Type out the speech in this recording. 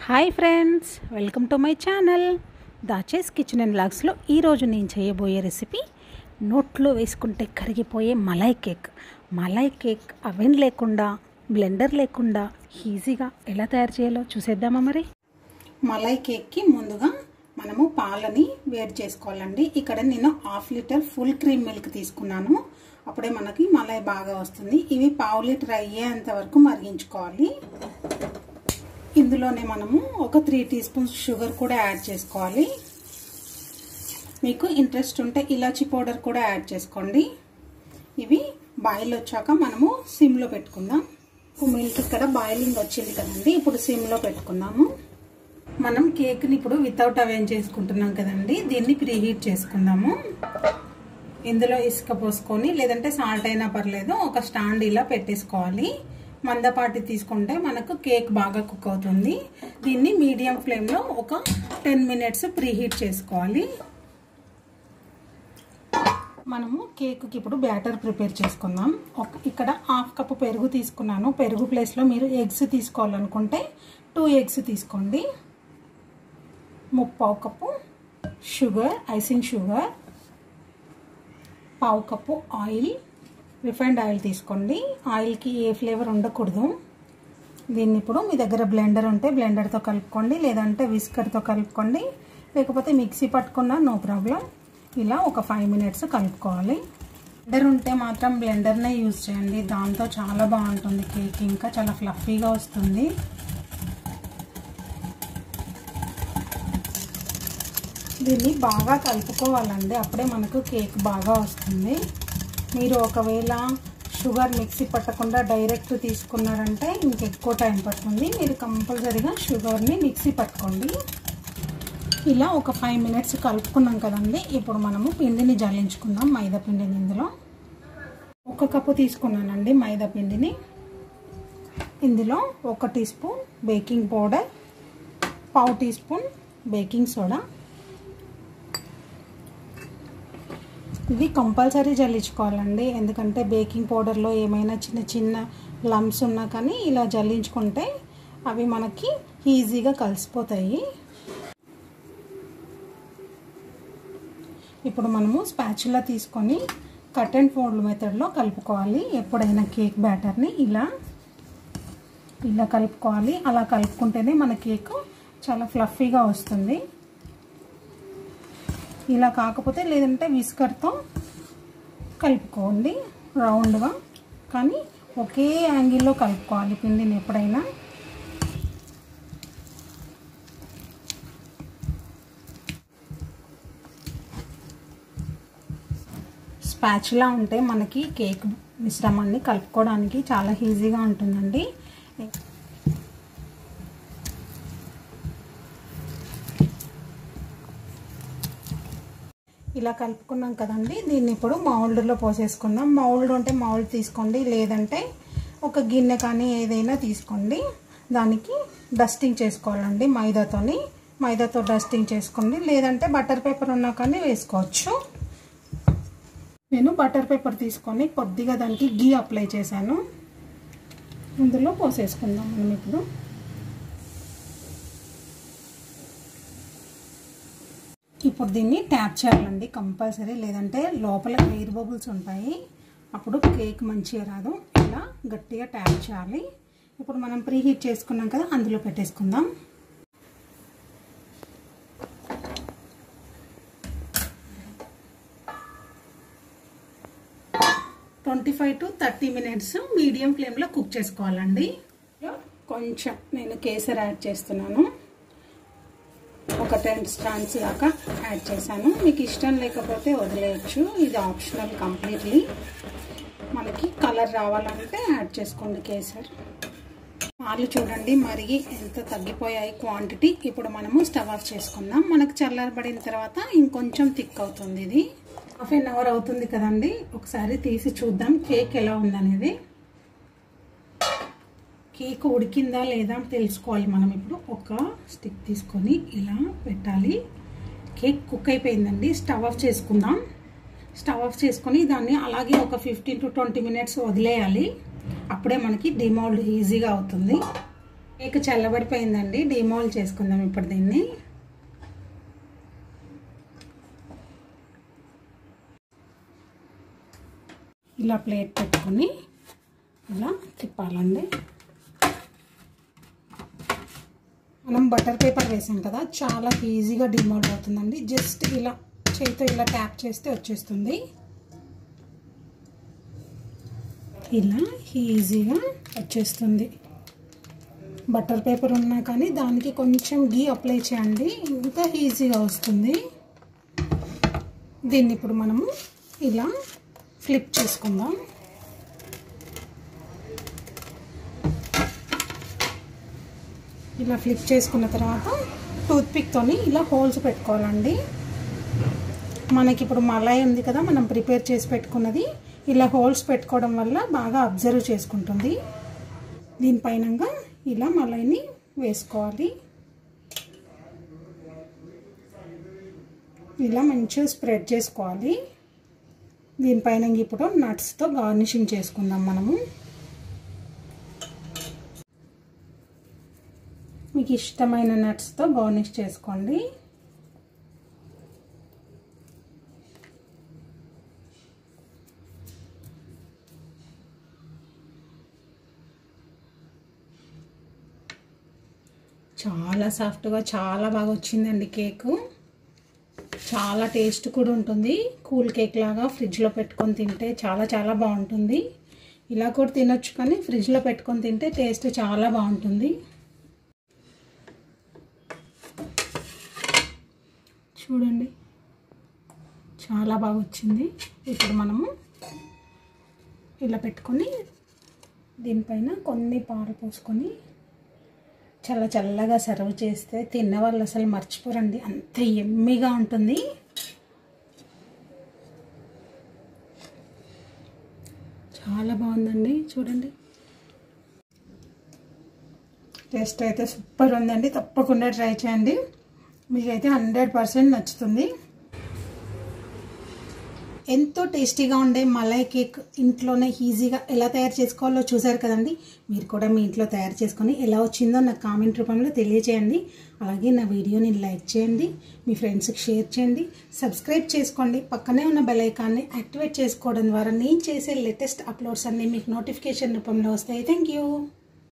hi friends welcome to my channel దాచేస్ kitchen and బ్లాగ్స్లో ఈరోజు నేను చేయబోయే రెసిపీ నోట్లో వేసుకుంటే కరిగిపోయే malai cake malai cake oven లేకుండా బ్లెండర్ లేకుండా ఈజీగా ఎలా తయారు చేయాలో చూసేద్దామా మరి మలై కేక్కి ముందుగా మనము పాలని వేడి చేసుకోవాలండి ఇక్కడ నేను half litre full cream milk తీసుకున్నాను అప్పుడే మనకి మలై బాగా వస్తుంది ఇవి పావు లీటర్ అయ్యేంత వరకు మరిగించుకోవాలి ఇందులోనే మనము ఒక త్రీ టీ స్పూన్స్ షుగర్ కూడా యాడ్ చేసుకోవాలి మీకు ఇంట్రెస్ట్ ఉంటే ఇలాచీ పౌడర్ కూడా యాడ్ చేసుకోండి ఇవి బాయిల్ వచ్చాక మనము సిమ్లో పెట్టుకుందాం మిల్క్ ఇక్కడ బాయిలింగ్ వచ్చింది కదండి ఇప్పుడు సిమ్లో పెట్టుకుందాము మనం కేక్ని ఇప్పుడు వితౌట్ అవెన్ చేసుకుంటున్నాం కదండి దీన్ని ప్రీహీట్ చేసుకుందాము ఇందులో ఇసుక పోసుకొని లేదంటే సాల్ట్ అయినా పర్లేదు ఒక స్టాండ్ ఇలా పెట్టేసుకోవాలి మందపాటి తీసుకుంటే మనకు కేక్ బాగా కుక్ అవుతుంది దీన్ని మీడియం ఫ్లేమ్లో ఒక టెన్ మినిట్స్ ప్రీహీట్ చేసుకోవాలి మనము కేక్కి ఇప్పుడు బ్యాటర్ ప్రిపేర్ చేసుకుందాం ఒక ఇక్కడ హాఫ్ కప్ పెరుగు తీసుకున్నాను పెరుగు ప్లేస్లో మీరు ఎగ్స్ తీసుకోవాలనుకుంటే టూ ఎగ్స్ తీసుకోండి ముప్పావు కప్పు షుగర్ ఐసింగ్ షుగర్ పావు కప్పు ఆయిల్ రిఫైండ్ ఆయిల్ తీసుకోండి ఆయిల్కి ఏ ఫ్లేవర్ ఉండకూడదు దీన్ని ఇప్పుడు మీ దగ్గర బ్లెండర్ ఉంటే బ్లెండర్తో కలుపుకోండి లేదంటే విస్కర్తో కలుపుకోండి లేకపోతే మిక్సీ పట్టుకున్నా నో ప్రాబ్లం ఇలా ఒక ఫైవ్ మినిట్స్ కలుపుకోవాలి బ్లెండర్ ఉంటే మాత్రం బ్లెండర్నే యూజ్ చేయండి దాంతో చాలా బాగుంటుంది కేక్ ఇంకా చాలా ఫ్లఫీగా వస్తుంది దీన్ని బాగా కలుపుకోవాలండి అప్పుడే మనకు కేక్ బాగా వస్తుంది మీరు ఒకవేళ షుగర్ మిక్సీ పట్టకుండా డైరెక్ట్ తీసుకున్నారంటే ఇంకెక్కువ టైం పడుతుంది మీరు కంపల్సరీగా షుగర్ని మిక్సీ పట్టుకోండి ఇలా ఒక ఫైవ్ మినిట్స్ కలుపుకున్నాం కదండి ఇప్పుడు మనము పిండిని జల్లించుకుందాం మైదా పిండిని ఇందులో ఒక కప్పు తీసుకున్నానండి మైదా పిండిని ఇందులో ఒక టీ స్పూన్ బేకింగ్ పౌడర్ పావు టీ స్పూన్ బేకింగ్ సోడా ఇవి కంపల్సరీ జల్లించుకోవాలండి ఎందుకంటే బేకింగ్ పౌడర్లో ఏమైనా చిన్న చిన్న లమ్స్ ఉన్నా కానీ ఇలా జల్లించుకుంటే అవి మనకి ఈజీగా కలిసిపోతాయి ఇప్పుడు మనము స్పాచులా తీసుకొని కట్ అండ్ ఫోల్డ్ మెథడ్లో కలుపుకోవాలి ఎప్పుడైనా కేక్ బ్యాటర్ని ఇలా ఇలా కలుపుకోవాలి అలా కలుపుకుంటేనే మన కేక్ చాలా ఫ్లఫీగా వస్తుంది ఇలా కాకపోతే లేదంటే విస్కర్తో కలుపుకోండి రౌండ్గా కానీ ఒకే యాంగిల్లో కలుపుకోవాలి పిండిని ఎప్పుడైనా స్పాచ్లా ఉంటే మనకి కేక్ మిశ్రమాన్ని కలుపుకోవడానికి చాలా ఈజీగా ఉంటుందండి ఇలా కలుపుకున్నాం కదండి దీన్ని ఇప్పుడు మౌల్డ్లో పోసేసుకుందాం మౌల్డ్ ఉంటే మౌల్డ్ తీసుకోండి లేదంటే ఒక గిన్నె కానీ ఏదైనా తీసుకోండి దానికి డస్టింగ్ చేసుకోవాలండి మైదాతోని మైదాతో డస్టింగ్ చేసుకోండి లేదంటే బటర్ పేపర్ ఉన్నా కానీ వేసుకోవచ్చు నేను బటర్ పేపర్ తీసుకొని కొద్దిగా దానికి గీ అప్లై చేశాను ఇందులో పోసేసుకుందాం మనం ఇప్పుడు ఇప్పుడు దీన్ని ట్యాప్ చేయాలండి కంపల్సరీ లేదంటే లోపల ఎయిర్ బబుల్స్ ఉంటాయి అప్పుడు కేక్ మంచిగా రాదు ఇలా గట్టిగా ట్యాప్ చేయాలి ఇప్పుడు మనం ప్రీహీట్ చేసుకున్నాం కదా అందులో పెట్టేసుకుందాం twenty five to thirty minutes medium ఫ్లేమ్లో కుక్ చేసుకోవాలండి కొంచెం నేను కేసర్ యాడ్ చేస్తున్నాను ఒక టెన్ స్టాండ్స్ దాకా యాడ్ చేశాను మీకు ఇష్టం లేకపోతే వదిలేయచ్చు ఇది ఆప్షనల్ కంప్లీట్లీ మనకి కలర్ రావాలంటే యాడ్ చేసుకోండి కేసర్ పాలు చూడండి మరిగి ఎంత తగ్గిపోయాయి క్వాంటిటీ ఇప్పుడు మనము స్టవ్ ఆఫ్ చేసుకుందాం మనకు చల్లారబడిన తర్వాత ఇంకొంచెం థిక్ అవుతుంది ఇది హాఫ్ అన్ అవర్ అవుతుంది కదండి ఒకసారి తీసి చూద్దాం కేక్ ఎలా ఉందనేది కేక్ ఉడికిందా లేదా తెలుసుకోవాలి మనం ఇప్పుడు ఒక స్టిక్ తీసుకొని ఇలా పెట్టాలి కేక్ కుక్ అయిపోయిందండి స్టవ్ ఆఫ్ చేసుకుందాం స్టవ్ ఆఫ్ చేసుకొని దాన్ని అలాగే ఒక ఫిఫ్టీన్ టు ట్వంటీ మినిట్స్ వదిలేయాలి అప్పుడే మనకి డిమౌల్డ్ ఈజీగా అవుతుంది కేక్ చల్లబడిపోయిందండి డిమాల్ చేసుకుందాం ఇప్పుడు దీన్ని ఇలా ప్లేట్ పెట్టుకొని ఇలా తిప్పాలండి మనం బటర్ పేపర్ వేసాం కదా చాలా ఈజీగా డిమోల్డ్ అవుతుందండి జస్ట్ ఇలా చేతితో ఇలా ట్యాప్ చేస్తే వచ్చేస్తుంది ఇలా ఈజీగా వచ్చేస్తుంది బటర్ పేపర్ ఉన్నా కానీ దానికి కొంచెం గీ అప్లై చేయండి ఇంకా ఈజీగా వస్తుంది దీన్ని ఇప్పుడు మనము ఇలా ఫ్లిప్ చేసుకుందాం ఇలా ఫ్లిప్ చేసుకున్న తర్వాత టూత్పిక్తోని ఇలా హోల్స్ పెట్టుకోవాలండి మనకి ఇప్పుడు మలాయి ఉంది కదా మనం ప్రిపేర్ చేసి పెట్టుకున్నది ఇలా హోల్స్ పెట్టుకోవడం వల్ల బాగా అబ్జర్వ్ చేసుకుంటుంది దీనిపైన ఇలా మలాయిని వేసుకోవాలి ఇలా మంచిగా స్ప్రెడ్ చేసుకోవాలి దీనిపైన ఇప్పుడు నట్స్తో గార్నిషింగ్ చేసుకుందాం మనము మీకు ఇష్టమైన నట్స్తో గార్నిష్ చేసుకోండి చాలా సాఫ్ట్గా చాలా బాగా వచ్చిందండి కేకు చాలా టేస్ట్ కూడా ఉంటుంది కూల్ కేక్ లాగా ఫ్రిడ్జ్లో పెట్టుకొని తింటే చాలా చాలా బాగుంటుంది ఇలా కూడా తినొచ్చు కానీ ఫ్రిడ్జ్లో పెట్టుకొని తింటే టేస్ట్ చాలా బాగుంటుంది చూడండి చాలా బాగా వచ్చింది ఇప్పుడు మనము ఇలా పెట్టుకొని దీనిపైన కొన్ని పాలు పోసుకొని చాలా చల్లగా సర్వ్ చేస్తే తిన్న వాళ్ళు అసలు మర్చిపోరండి అంత ఎమ్మిగా ఉంటుంది చాలా బాగుందండి చూడండి టేస్ట్ అయితే సూపర్ ఉందండి తప్పకుండా ట్రై చేయండి మీకైతే హండ్రెడ్ పర్సెంట్ నచ్చుతుంది ఎంతో టేస్టీగా ఉండే మలై కేక్ ఇంట్లోనే ఈజీగా ఎలా తయారు చేసుకోవాలో చూసారు కదండి మీరు కూడా మీ ఇంట్లో తయారు చేసుకొని ఎలా వచ్చిందో నాకు కామెంట్ రూపంలో తెలియచేయండి అలాగే నా వీడియోని లైక్ చేయండి మీ ఫ్రెండ్స్కి షేర్ చేయండి సబ్స్క్రైబ్ చేసుకోండి పక్కనే ఉన్న బెల్ ఐకాన్ని యాక్టివేట్ చేసుకోవడం ద్వారా నేను చేసే లేటెస్ట్ అప్లోడ్స్ అన్నీ మీకు నోటిఫికేషన్ రూపంలో వస్తాయి థ్యాంక్ యూ